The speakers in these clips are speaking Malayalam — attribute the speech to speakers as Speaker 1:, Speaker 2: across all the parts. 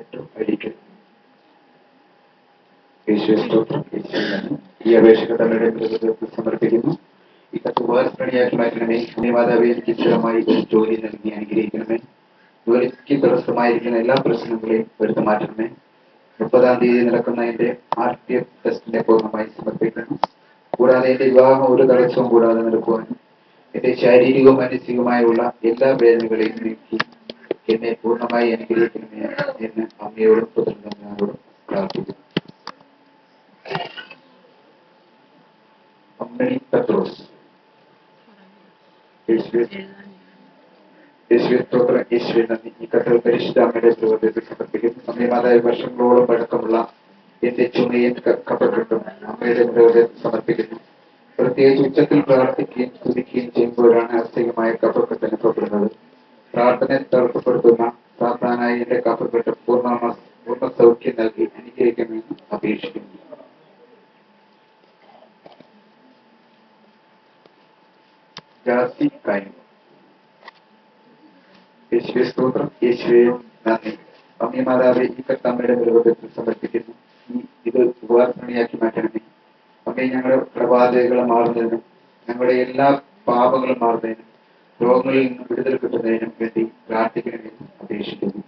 Speaker 1: ഏറ്റവും അടിക്കൽ യേശുവെ സ്തോത്രം യേശുവെ നന്ദി. ഈ അപേക്ഷ തങ്ങളുടെ മൃഗങ്ങൾക്ക് സമർപ്പിക്കുന്നു ഈ കത്ത് ഉപകാരപ്രണിയാക്കി മാറ്റണമേ മാതാവെ എനിക്ക് സ്ഥിരമായി ഒരു ജോലി നൽകി അനുഗ്രഹിക്കണമേ ജോലിക്ക് തടസ്സമായിരിക്കുന്ന എല്ലാ പ്രശ്നങ്ങളെയും എടുത്തു മാറ്റണമേ മുപ്പതാം തീയതി നടക്കുന്ന എന്റെ ആർ ടി എഫ് ടെസ്റ്റിനെ പൂർണ്ണമായി സമർപ്പിക്കണം കൂടാതെ എന്റെ വിവാഹം ഒരു തടസ്സവും കൂടാതെ നടക്കുവാനും എന്റെ ശാരീരികവും മാനസികവുമായുള്ള എല്ലാ വേദനകളെയും നീക്കി എന്നെ പൂർണ്ണമായി അനുഗ്രഹിക്കണമേ എന്ന് അമ്മയോടും പുത്രനോടും പ്രാർത്ഥിക്കുന്നു അമ്മണി പത്രോസ് യേശുവേ യേശുവെ സ്തോത്രം യേശുവെ നന്ദി ഈ കഥകൾ പരിശുദ്ധ അമ്മയുടെ പ്രവർത്തനത്തിൽ സമർപ്പിക്കുന്നു അമ്മയെ മാതാവ് വർഷങ്ങളോളം പഴക്കമുള്ള എന്റെ ചുമയും ക- കഫക്കെട്ടും അമ്മയുടെ പ്രവർത്തനത്തിൽ സമർപ്പിക്കുന്നു പ്രത്യേകിച്ച് ഉച്ചത്തിൽ പ്രാർത്ഥിക്കുകയും സ്തുതിക്കുകയും ചെയ്യുമ്പോഴാണ് അസ്ഥികമായ കഫക്കെട്ട് അനുഭവപ്പെടുന്നത് പ്രാർത്ഥനയെ തടസ്സപ്പെടുത്തുന്ന സാധാരണ എന്റെ കഫക്കെട്ട് പൂർണ്ണ പൂർണ്ണ സൗഖ്യം നൽകി അനുഗ്രഹിക്കണമെന്ന് അപേക്ഷിക്കുന്നു ജാസി കാര്യം യേശുവെ സ്തോത്രം യേശുവെ നന്ദി അമ്മി മാതാവെ ഈ കത്തമ്മയുടെ നിർവഹത്തിൽ സമർപ്പിക്കുന്നു ഈ ഇത് ഉപകാരപ്രണിയാക്കി മാറ്റണമേ അമ്മയെ ഞങ്ങളുടെ പ്രവാചകളെ മാറുന്നതിനും ഞങ്ങളുടെ എല്ലാ പാപങ്ങളും മാറുന്നതിനും രോഗങ്ങളിൽ നിന്ന് വിടുതൽ കിട്ടുന്നതിനും വേണ്ടി പ്രാർത്ഥിക്കണമെന്ന് അപേക്ഷിക്കുന്നു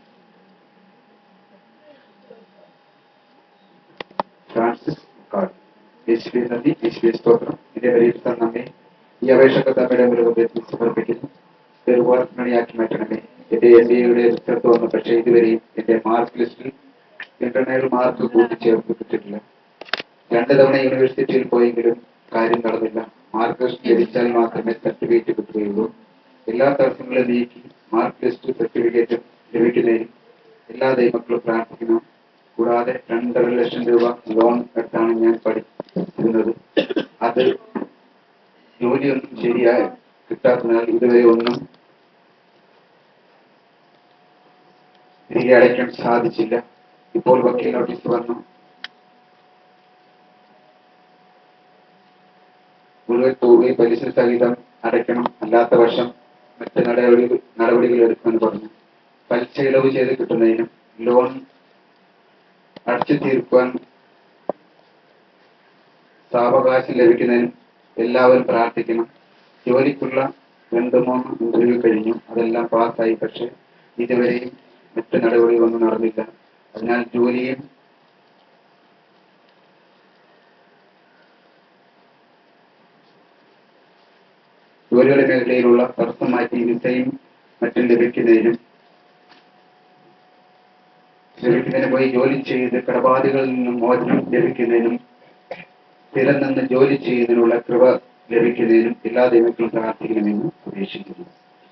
Speaker 1: ഫ്രാൻസിസ് കാർഡ് യേശുവെ നന്ദി യേശുവെ സ്തോത്രം ഇതിന്റെ വിലയിരുത്താൻ നമ്മെ ഈ അപേക്ഷ തമ്മിലെ മൃഗത്തിൽ സമർപ്പിക്കുന്നു ചെറുപാർപ്പണിയാക്കി മാറ്റണമേ എന്റെ എം ബി എയുടെ റിസൾട്ട് വന്നു പക്ഷേ ഇതുവരെയും എന്റെ മാർക്ക് ലിസ്റ്റിൽ ഇന്റർണൽ മാർക്ക് കൂട്ടിച്ചേർത്തിട്ടില്ല രണ്ട് തവണ യൂണിവേഴ്സിറ്റിയിൽ പോയെങ്കിലും കാര്യം നടന്നില്ല മാർക്ക് ലിസ്റ്റ് ലഭിച്ചാൽ മാത്രമേ സർട്ടിഫിക്കറ്റ് കിട്ടുകയുള്ളൂ എല്ലാ തടസ്സങ്ങളും നീക്കി മാർക്ക് ലിസ്റ്റ് സർട്ടിഫിക്കറ്റും ലഭിക്കുന്നതിനും എല്ലാ ദൈവങ്ങളും പ്രാർത്ഥിക്കണം കൂടാതെ രണ്ടര ലക്ഷം രൂപ ലോൺ എടുത്താണ് ഞാൻ പഠിച്ചിരുന്നത് അത് ജോലിയൊന്നും ശരിയായി കിട്ടാത്തതിനാൽ ഇതുവരെ ഒന്നും തിരികെ അടയ്ക്കാൻ സാധിച്ചില്ല ഇപ്പോൾ വക്കീൽ നോട്ടീസ് വന്നു മുഴുവൻ തുക പലിശ സഹിതം അടയ്ക്കണം അല്ലാത്ത വർഷം മറ്റ് നടപടികൾ നടപടികൾ എടുക്കുമെന്ന് പറഞ്ഞു പലിശ ഇളവ് ചെയ്ത് കിട്ടുന്നതിനും ലോൺ അടച്ചു തീർക്കുവാൻ സാവകാശം ലഭിക്കുന്നതിനും എല്ലാവരും പ്രാർത്ഥിക്കണം ജോലിക്കുള്ള രണ്ട് മൂന്ന് ഇന്റർവ്യൂ കഴിഞ്ഞു അതെല്ലാം പാസ്സായി പക്ഷെ ഇതുവരെയും മറ്റ് നടപടികളൊന്നും നടന്നില്ല അതിനാൽ ജോലിയും ജോലിയുടെ മേഖലയിലുള്ള തടസ്സം മാറ്റി വിസയും മറ്റും ലഭിക്കുന്നതിനും ലഭിക്കുന്നതിന് പോയി ജോലി ചെയ്ത് കടബാധികളിൽ നിന്നും മോചനം ലഭിക്കുന്നതിനും സ്ഥിരം നിന്ന് ജോലി ചെയ്യുന്നതിനുള്ള കൃപ ലഭിക്കുന്നതിനും എല്ലാ ദൈവങ്ങളും പ്രാർത്ഥിക്കണമെന്ന് അപേക്ഷിക്കുന്നു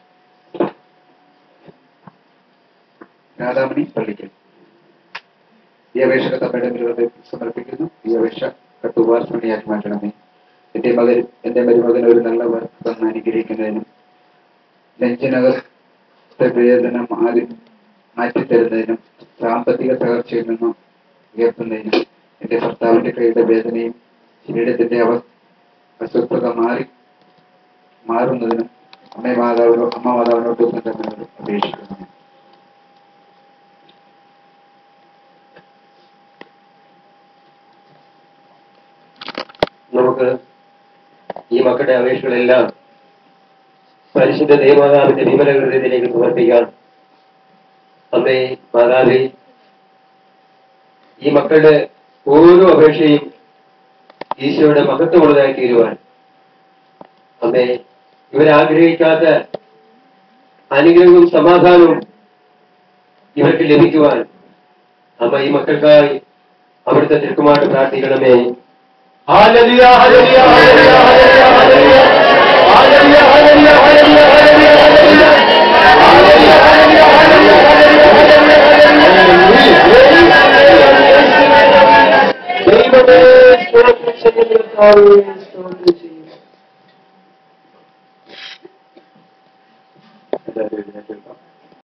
Speaker 1: രാധാമണി പള്ളിക്കൽ ഈ അപേക്ഷ തമ്മയുടെ ഹൃദയത്തിൽ സമർപ്പിക്കുന്നു ഈ അപേക്ഷ കത്തുപാർപ്പണിയാക്കി മാറ്റണമേ എന്റെ മകൻ എന്റെ മരുമകൻ ഒരു നല്ല വർക്ക് തന്ന് അനുഗ്രഹിക്കുന്നതിനും നെഞ്ചിനകത്തെ വേദന മാറി മാറ്റിത്തരുന്നതിനും സാമ്പത്തിക തകർച്ചയിൽ നിന്നും ഉയർത്തുന്നതിനും എന്റെ ഭർത്താവിന്റെ കൈയുടെ വേദനയും ശരീരത്തിന്റെ അവ അസ്വസ്ഥത മാറി മാറുന്നതിനും അമ്മ മാതാവിനോ അമ്മ മാതാവിനോട് തമ്മിലോട് അപേക്ഷിക്കുന്നു
Speaker 2: നമുക്ക് ഈ മക്കളുടെ അപേക്ഷകളെല്ലാം പരിശുദ്ധ ദേവമാതാവിന്റെ വിമല ഹൃദയത്തിലേക്ക് സമർപ്പിക്കാം അമ്മേ മാതാവേ ഈ മക്കളുടെ ഓരോ അപേക്ഷയും ഈശോയുടെ മഹത്വമുള്ളതായി തീരുവാൻ അമ്മേ ഇവരാഗ്രഹിക്കാത്ത അനുഗ്രഹവും സമാധാനവും ഇവർക്ക് ലഭിക്കുവാൻ അമ്മ ഈ മക്കൾക്കായി അവിടുത്തെ തിരുക്കുമാട്ട് പ്രാർത്ഥിക്കണമേ ഹല്ലേലൂയ ഹല്ലേലൂയ ഹല്ലേലൂയ ഹല്ലേലൂയ ഹല്ലേലൂയ ഹല്ലേലൂയ ഹല്ലേലൂയ ഹല്ലേലൂയ ഹല്ലേലൂയ ഹല്ലേലൂയ ദൈവമേ സ്തോത്രം ചെയ്യുന്നു സ്തോത്രം ചെയ്യുന്നു
Speaker 1: എല്ലാവരും എഴുന്നേറ്റ് നിൽക്കാം.